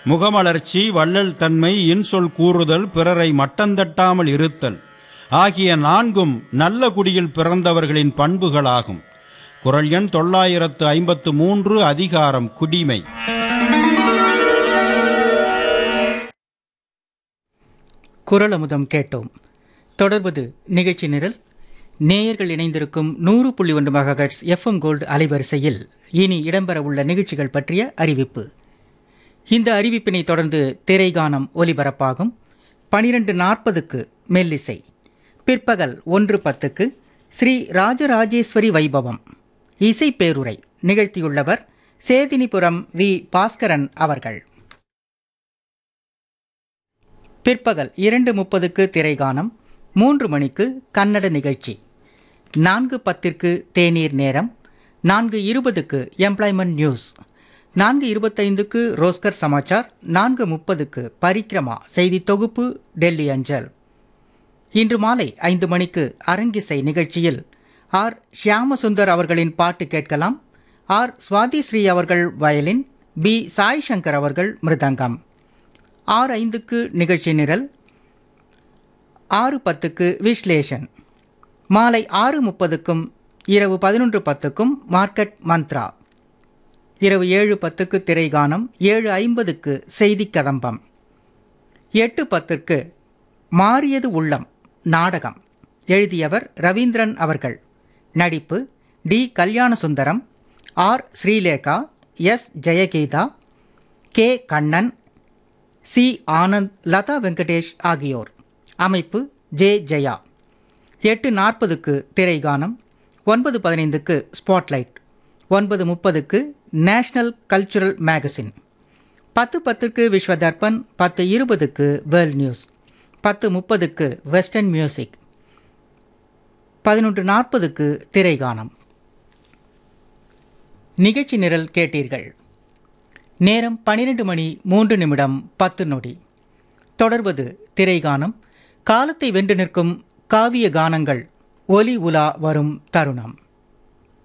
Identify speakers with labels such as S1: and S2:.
S1: முகமலர்ச்சி வள்ளல் தன்மை இன்சொல் கூறுதல் பிறரை மட்டந்தட்டாமல் இருத்தல் ஆகிய நான்கும் நல்ல குடியில் பிறந்தவர்களின் பண்புகளாகும் குரல் எண் தொள்ளாயிரத்து ஐம்பத்து மூன்று அதிகாரம் குடிமை
S2: குரல் அமுதம் கேட்டோம் தொடர்வது நிகழ்ச்சி நிரல் நேயர்கள் இணைந்திருக்கும் நூறு புள்ளி ஒன்று மெகாஹெட்ஸ் எஃப்எம் கோல்டு அலைவரிசையில் இனி இடம்பெறவுள்ள நிகழ்ச்சிகள் பற்றிய அறிவிப்பு இந்த அறிவிப்பினை தொடர்ந்து திரைகானம் ஒலிபரப்பாகும் பனிரெண்டு நாற்பதுக்கு மெல்லிசை பிற்பகல் ஒன்று பத்துக்கு ஸ்ரீ ராஜராஜேஸ்வரி வைபவம் இசை பேருரை நிகழ்த்தியுள்ளவர் சேதினிபுரம் வி பாஸ்கரன் அவர்கள் பிற்பகல் இரண்டு முப்பதுக்கு திரைகானம் மூன்று மணிக்கு கன்னட நிகழ்ச்சி நான்கு பத்திற்கு தேநீர் நேரம் நான்கு இருபதுக்கு எம்ப்ளாய்மெண்ட் நியூஸ் நான்கு இருபத்தைந்துக்கு ரோஸ்கர் சமாச்சார் நான்கு முப்பதுக்கு பரிக்ரமா செய்தி தொகுப்பு டெல்லி அஞ்சல் இன்று மாலை ஐந்து மணிக்கு அரங்கிசை நிகழ்ச்சியில் ஆர் ஷியாமசுந்தர் அவர்களின் பாட்டு கேட்கலாம் ஆர் சுவாதி ஸ்ரீ அவர்கள் வயலின் பி சாய் சங்கர் அவர்கள் மிருதங்கம் ஆறு ஐந்துக்கு நிகழ்ச்சி நிரல் ஆறு பத்துக்கு விஸ்லேஷன் மாலை ஆறு முப்பதுக்கும் இரவு பதினொன்று பத்துக்கும் மார்க்கெட் மந்த்ரா இரவு ஏழு பத்துக்கு திரைகானம் ஏழு ஐம்பதுக்கு செய்தி கதம்பம் எட்டு பத்திற்கு மாறியது உள்ளம் நாடகம் எழுதியவர் ரவீந்திரன் அவர்கள் நடிப்பு T Kalyanasundaram R Sreelekha S Jayageetha K Kannan C Anand Latha Venkatesh ஆகியோர் அமைப்பு ஜே ஜெயா எட்டு நாற்பதுக்கு திரைகானம் ஒன்பது பதினைந்துக்கு ஸ்பாட்லைட் ஒன்பது முப்பதுக்கு நேஷனல் கல்ச்சுரல் மேகசின் பத்து பத்துக்கு விஸ்வ தர்பன் பத்து இருபதுக்கு வேர்ல்ட் நியூஸ் பத்து முப்பதுக்கு வெஸ்டர்ன் மியூசிக் பதினொன்று நாற்பதுக்கு திரைகானம் நிகழ்ச்சி நிரல் கேட்டீர்கள் நேரம் பன்னிரண்டு மணி மூன்று நிமிடம் பத்து நொடி தொடர்வது திரைகானம் காலத்தை வென்று நிற்கும் காவிய கானங்கள் ஒலி உலா வரும் தருணம்